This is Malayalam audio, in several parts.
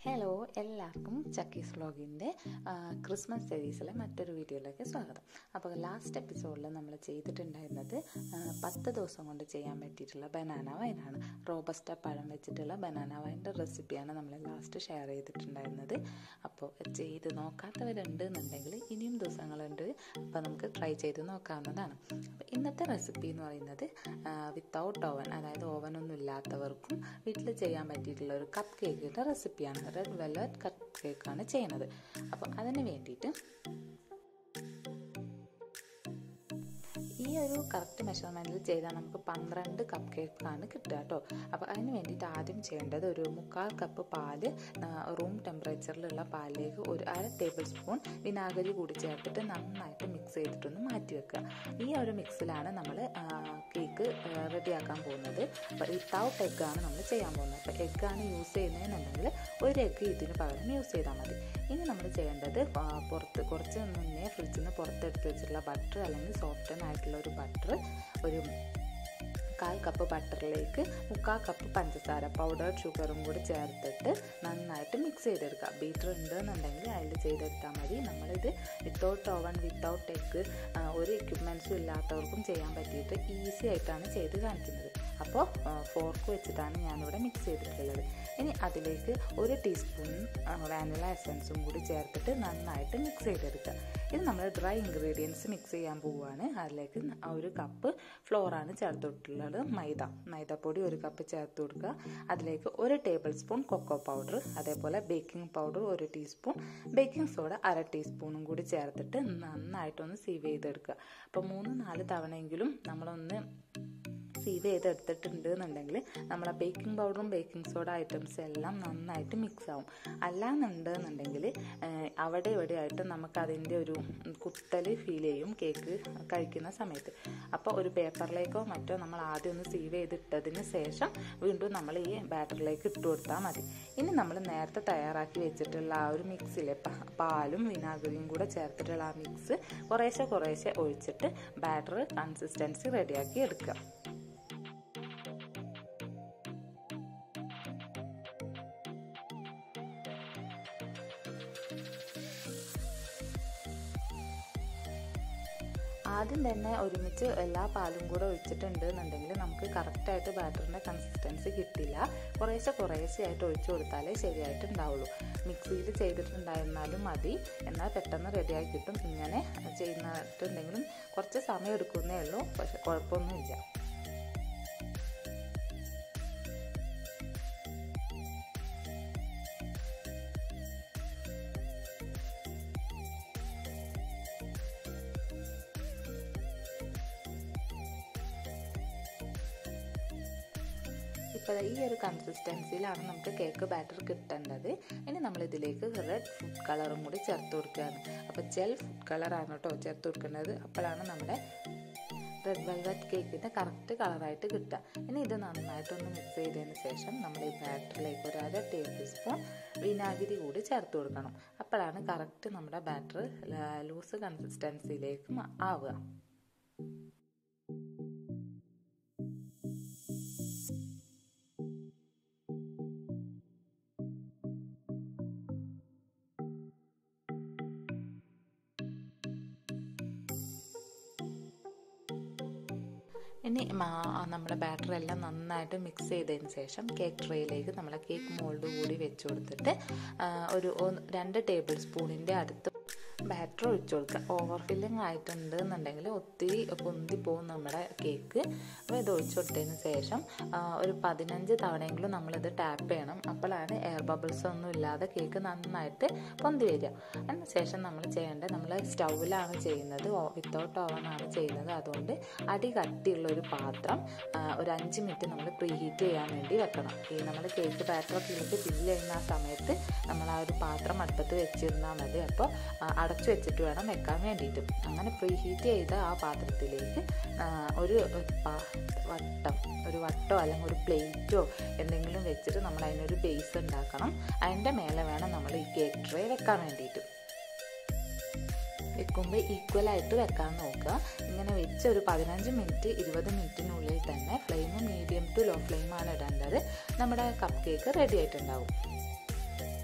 ഹലോ എല്ലാവർക്കും ചക്കീസ് വ്ളോഗിൻ്റെ ക്രിസ്മസ് സീരീസിലെ മറ്റൊരു വീഡിയോയിലേക്ക് സ്വാഗതം അപ്പോൾ ലാസ്റ്റ് എപ്പിസോഡിൽ നമ്മൾ ചെയ്തിട്ടുണ്ടായിരുന്നത് ആ, പത്ത് ദിവസം കൊണ്ട് ചെയ്യാൻ പറ്റിയിട്ടുള്ള ബനാന വൈനാണ് റോബസ്റ്റ പഴം വെച്ചിട്ടുള്ള ബനാന വൈൻ്റെ റെസിപ്പിയാണ് നമ്മൾ ലാസ്റ്റ് ഷെയർ ചെയ്തിട്ടുണ്ടായിരുന്നത് അപ്പോൾ ചെയ്ത് നോക്കാത്തവരുണ്ട് എന്നുണ്ടെങ്കിൽ ഇനിയും ദിവസങ്ങളുണ്ട് അപ്പോൾ നമുക്ക് ട്രൈ ചെയ്ത് നോക്കാവുന്നതാണ് അപ്പോൾ ഇന്നത്തെ റെസിപ്പി എന്ന് പറയുന്നത് വിത്തൗട്ട് ഓവൻ അതായത് ഓവനൊന്നും ഇല്ലാത്തവർക്കും വീട്ടിൽ ചെയ്യാൻ പറ്റിയിട്ടുള്ള ഒരു കപ്പ് കേക്കിൻ്റെ റെസിപ്പിയാണ് റെഡ് വെൽവറ്റ് കപ്പ് കേക്കാണ് ചെയ്യുന്നത് അപ്പോൾ അതിന് വേണ്ടിയിട്ട് ഈ ഒരു കറക്റ്റ് മെഷർമെൻറ്റിൽ ചെയ്താൽ നമുക്ക് പന്ത്രണ്ട് കപ്പ് കേക്കാണ് കിട്ടുക കേട്ടോ അപ്പോൾ അതിന് വേണ്ടിയിട്ട് ആദ്യം ചെയ്യേണ്ടത് ഒരു മുക്കാൽ കപ്പ് പാല് റൂം ടെമ്പറേച്ചറിലുള്ള പാലിലേക്ക് ഒരു അര ടേബിൾ സ്പൂൺ വിനാഗിരി കൂടി ചേർത്തിട്ട് നന്നായിട്ട് മിക്സ് ചെയ്തിട്ടൊന്ന് മാറ്റി വെക്കുക ഈ ഒരു മിക്സിലാണ് നമ്മൾ കേക്ക് റെഡിയാക്കാൻ പോകുന്നത് അപ്പോൾ വിത്തൗട്ട് എഗ്ഗാണ് നമ്മൾ ചെയ്യാൻ പോകുന്നത് അപ്പോൾ എഗ്ഗാണ് യൂസ് ചെയ്യുന്നതെന്നുണ്ടെങ്കിൽ ഒരു എഗ്ഗ് ഇതിന് പകരം യൂസ് ചെയ്താൽ മതി ഇനി നമ്മൾ ചെയ്യേണ്ടത് ആ, പുറത്ത് കുറച്ച് മുന്നേ ഫ്രിഡ്ജിൽ നിന്ന് പുറത്തെടുത്ത് വെച്ചിട്ടുള്ള ബട്ടർ അല്ലെങ്കിൽ സോഫ്റ്റൻ ആയിട്ടുള്ള ഒരു ബട്ടർ ഒരു കാൽ കപ്പ് ബട്ടറിലേക്ക് മുക്കാൽ കപ്പ് പഞ്ചസാര പൗഡേർഡ് ഷുഗറും കൂടി ചേർത്തിട്ട് നന്നായിട്ട് മിക്സ് ചെയ്തെടുക്കുക ബീറ്റർ ഉണ്ട് എന്നുണ്ടെങ്കിൽ അതിൽ ചെയ്തെടുത്താൽ മതി നമ്മളിത് വിത്തൗട്ട് ഓവൻ വിത്തൗട്ട് എഗ് ഒരു എക്യുപ്മെൻറ്റ്സും ഇല്ലാത്തവർക്കും ചെയ്യാൻ പറ്റിയിട്ട് ഈസി ആയിട്ടാണ് ചെയ്ത് കാണിക്കുന്നത് അപ്പോൾ ഫോർക്ക് വെച്ചിട്ടാണ് ഞാനിവിടെ മിക്സ് ചെയ്തിട്ടുള്ളത് ഇനി അതിലേക്ക് ഒരു ടീസ്പൂൺ വാനില എസൻസും കൂടി ചേർത്തിട്ട് നന്നായിട്ട് മിക്സ് ചെയ്തെടുക്കുക ഇത് നമ്മൾ ഡ്രൈ ഇൻഗ്രീഡിയൻസ് മിക്സ് ചെയ്യാൻ പോവുകയാണ് അതിലേക്ക് ഒരു കപ്പ് ഫ്ലോറാണ് ചേർത്തിട്ടുള്ളത് മൈദ മൈദപ്പൊടി ഒരു കപ്പ് ചേർത്ത് കൊടുക്കുക അതിലേക്ക് ഒരു ടേബിൾ സ്പൂൺ കൊക്കോ പൗഡർ അതേപോലെ ബേക്കിംഗ് പൗഡർ ഒരു ടീസ്പൂൺ ബേക്കിംഗ് സോഡ അര ടീസ്പൂണും കൂടി ചേർത്തിട്ട് നന്നായിട്ടൊന്ന് സീവ് ചെയ്തെടുക്കുക അപ്പോൾ മൂന്ന് നാല് തവണയെങ്കിലും നമ്മളൊന്ന് സീവ് ചെയ്തെടുത്തിട്ടുണ്ട് എന്നുണ്ടെങ്കിൽ നമ്മളെ ബേക്കിംഗ് പൗഡറും ബേക്കിംഗ് സോഡ ഐറ്റംസ് എല്ലാം നന്നായിട്ട് മിക്സ് ആവും അല്ലാന്നുണ്ടെന്നുണ്ടെങ്കിൽ അവിടെ ഇവിടെ ആയിട്ട് നമുക്ക് അതിൻ്റെ ഒരു കുത്തൽ ഫീൽ ചെയ്യും കേക്ക് കഴിക്കുന്ന സമയത്ത് അപ്പോൾ ഒരു പേപ്പറിലേക്കോ മറ്റോ നമ്മൾ ആദ്യം ഒന്ന് സീവ് ചെയ്തിട്ടതിന് ശേഷം വീണ്ടും നമ്മൾ ഈ ബാറ്ററിലേക്ക് ഇട്ട് കൊടുത്താൽ മതി ഇനി നമ്മൾ നേരത്തെ തയ്യാറാക്കി വെച്ചിട്ടുള്ള ആ ഒരു മിക്സിലെ പാലും വിനാഗിരിയും കൂടെ ചേർത്തിട്ടുള്ള ആ മിക്സ് കുറേശ്ശെ കുറേശ്ശെ ഒഴിച്ചിട്ട് ബാറ്റർ കൺസിസ്റ്റൻസി റെഡിയാക്കി എടുക്കുക ആദ്യം തന്നെ ഒരുമിച്ച് എല്ലാ പാലും കൂടെ ഒഴിച്ചിട്ടുണ്ട് എന്നുണ്ടെങ്കിൽ നമുക്ക് കറക്റ്റായിട്ട് ബാറ്ററിൻ്റെ കൺസിസ്റ്റൻസി കിട്ടില്ല കുറേശ്ശെ കുറേശ്ശെ ആയിട്ട് ഒഴിച്ചു കൊടുത്താലേ ശരിയായിട്ട് ഉണ്ടാവുള്ളൂ മിക്സിയിൽ ചെയ്തിട്ടുണ്ടായിരുന്നാലും മതി എന്നാൽ പെട്ടെന്ന് റെഡിയായി കിട്ടും ഇങ്ങനെ ചെയ്യുന്നിട്ടുണ്ടെങ്കിലും കുറച്ച് സമയം എടുക്കുന്നേ ഉള്ളൂ പക്ഷെ കുഴപ്പമൊന്നുമില്ല ഇപ്പോൾ ഈ ഒരു കൺസിസ്റ്റൻസിയിലാണ് നമുക്ക് കേക്ക് ബാറ്റർ കിട്ടേണ്ടത് ഇനി നമ്മൾ ഇതിലേക്ക് റെഡ് ഫുഡ് കളറും കൂടി ചേർത്ത് കൊടുക്കുകയാണ് അപ്പോൾ ജെൽ ഫുഡ് കളറാണ് കേട്ടോ ചേർത്ത് കൊടുക്കേണ്ടത് അപ്പോഴാണ് നമ്മുടെ റെഡ് വെൽവെറ്റ് കേക്കിൻ്റെ കറക്റ്റ് കളറായിട്ട് കിട്ടുക ഇനി ഇത് നന്നായിട്ടൊന്ന് മിക്സ് ചെയ്തതിന് ശേഷം നമ്മൾ ഈ ബാറ്ററിലേക്ക് ഒരു അര ടേബിൾ സ്പൂൺ വിനാഗിരി കൂടി ചേർത്ത് കൊടുക്കണം അപ്പോഴാണ് കറക്റ്റ് നമ്മുടെ ബാറ്റർ ലൂസ് കൺസിസ്റ്റൻസിയിലേക്ക് ആവുക ഇനി നമ്മുടെ ബാറ്റർ എല്ലാം നന്നായിട്ട് മിക്സ് ചെയ്തതിന് ശേഷം കേക്ക് ട്രേയിലേക്ക് നമ്മളെ കേക്ക് മോൾഡ് കൂടി വെച്ച് കൊടുത്തിട്ട് ഒരു രണ്ട് ടേബിൾ സ്പൂണിൻ്റെ അടുത്ത് ബാറ്റർ ഒഴിച്ചു കൊടുക്കുക ഓവർ ഫില്ലിങ് ആയിട്ടുണ്ട് എന്നുണ്ടെങ്കിൽ ഒത്തിരി പൊന്തി പോകും നമ്മുടെ കേക്ക് അപ്പോൾ ഇത് ഒഴിച്ചു കൊടുത്തതിന് ശേഷം ഒരു പതിനഞ്ച് തവണയെങ്കിലും നമ്മളിത് ടാപ്പ് ചെയ്യണം അപ്പോഴാണ് എയർ ബബിൾസ് ഒന്നും ഇല്ലാതെ കേക്ക് നന്നായിട്ട് പൊന്തി വരിക അതിന് ശേഷം നമ്മൾ ചെയ്യേണ്ടത് നമ്മൾ സ്റ്റൗവിലാണ് ചെയ്യുന്നത് വിത്തൗട്ട് ഓവൻ ആണ് ചെയ്യുന്നത് അതുകൊണ്ട് അടി കട്ടിയുള്ള ഒരു പാത്രം ഒരു അഞ്ച് മിനിറ്റ് നമ്മൾ പ്രീ ഹീറ്റ് ചെയ്യാൻ വേണ്ടി വെക്കണം ഈ നമ്മൾ കേക്ക് ബാറ്ററൊക്കെ ഇതിലേക്ക് ഫില്ല് ചെയ്യുന്ന ആ സമയത്ത് നമ്മൾ ആ ഒരു പാത്രം അടുപ്പത്ത് വെച്ചിരുന്നാൽ മതി അപ്പോൾ അടച്ചു വെച്ചിട്ട് വേണം വെക്കാൻ വേണ്ടിയിട്ട് അങ്ങനെ പ്രീ ഹീറ്റ് ചെയ്ത ആ പാത്രത്തിലേക്ക് ഒരു വട്ടം ഒരു വട്ടോ അല്ലെങ്കിൽ ഒരു പ്ലേറ്റോ എന്തെങ്കിലും വെച്ചിട്ട് നമ്മൾ അതിനൊരു ബേസ് ഉണ്ടാക്കണം അതിൻ്റെ മേലെ വേണം നമ്മൾ ഈ കേക്ക് ട്രേ വെക്കാൻ വേണ്ടിയിട്ട് വെക്കുമ്പോൾ ഈക്വലായിട്ട് വെക്കാൻ നോക്കുക ഇങ്ങനെ വെച്ച് ഒരു പതിനഞ്ച് മിനിറ്റ് ഇരുപത് മിനിറ്റിനുള്ളിൽ തന്നെ ഫ്ലെയിം മീഡിയം ടു ലോ ഫ്ലെയിമാണ് ഇടേണ്ടത് നമ്മുടെ കപ്പ് കേക്ക് റെഡി ആയിട്ടുണ്ടാവും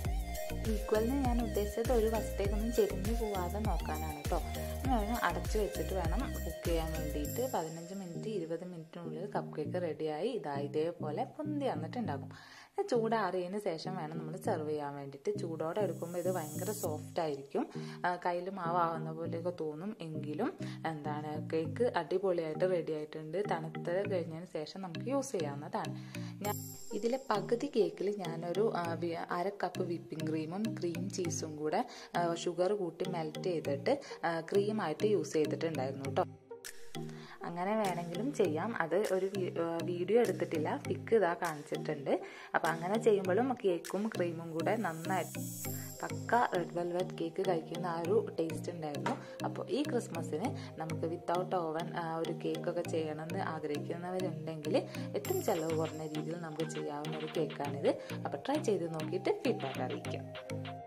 ഈക്വലിന് ഞാൻ ഉദ്ദേശിച്ചത് ഒരു വശത്തേക്കൊന്നും ചെരിഞ്ഞു പോവാതെ നോക്കാനാണ് കേട്ടോ അങ്ങനെ അടച്ചു വെച്ചിട്ട് വേണം കുക്ക് ചെയ്യാൻ വേണ്ടിയിട്ട് പതിനഞ്ച് മിനിറ്റ് ഇരുപത് മിനിറ്റിനുള്ളിൽ കപ്പ് കേക്ക് റെഡിയായി ഇതാ ഇതേപോലെ പൊന്തി വന്നിട്ടുണ്ടാകും ചൂടാറിയതിന് ശേഷം വേണം നമ്മൾ സെർവ് ചെയ്യാൻ വേണ്ടിയിട്ട് ചൂടോടെ എടുക്കുമ്പോൾ ഇത് ഭയങ്കര സോഫ്റ്റ് ആയിരിക്കും കയ്യിൽ മാവാകുന്ന പോലെയൊക്കെ തോന്നും എങ്കിലും എന്താണ് കേക്ക് അടിപൊളിയായിട്ട് റെഡി ആയിട്ടുണ്ട് തണുത്ത് കഴിഞ്ഞതിന് ശേഷം നമുക്ക് യൂസ് ചെയ്യാവുന്നതാണ് ഞാൻ ഇതിലെ പകുതി കേക്കിൽ ഞാനൊരു അര കപ്പ് വിപ്പിംഗ് ക്രീമും ക്രീം ചീസും കൂടെ ഷുഗർ കൂട്ടി മെൽറ്റ് ചെയ്തിട്ട് ക്രീമായിട്ട് യൂസ് ചെയ്തിട്ടുണ്ടായിരുന്നു കേട്ടോ അങ്ങനെ വേണമെങ്കിലും ചെയ്യാം അത് ഒരു വീഡിയോ എടുത്തിട്ടില്ല പിക്ക് ഇതാ കാണിച്ചിട്ടുണ്ട് അപ്പോൾ അങ്ങനെ ചെയ്യുമ്പോഴും കേക്കും ക്രീമും കൂടെ നന്നായിട്ട് പക്ക റെഡ് വെൽവെറ്റ് കേക്ക് കഴിക്കുന്ന ആ ഒരു ടേസ്റ്റ് ഉണ്ടായിരുന്നു അപ്പോൾ ഈ ക്രിസ്മസിന് നമുക്ക് വിത്തൗട്ട് ഓവൻ ഒരു കേക്കൊക്കെ ചെയ്യണമെന്ന് ആഗ്രഹിക്കുന്നവരുണ്ടെങ്കിൽ ഏറ്റവും ചിലവ് കുറഞ്ഞ രീതിയിൽ നമുക്ക് ചെയ്യാവുന്ന ഒരു കേക്കാണിത് അപ്പോൾ ട്രൈ ചെയ്ത് നോക്കിയിട്ട് ഫീഡ്ബാക്ക് അറിയിക്കാം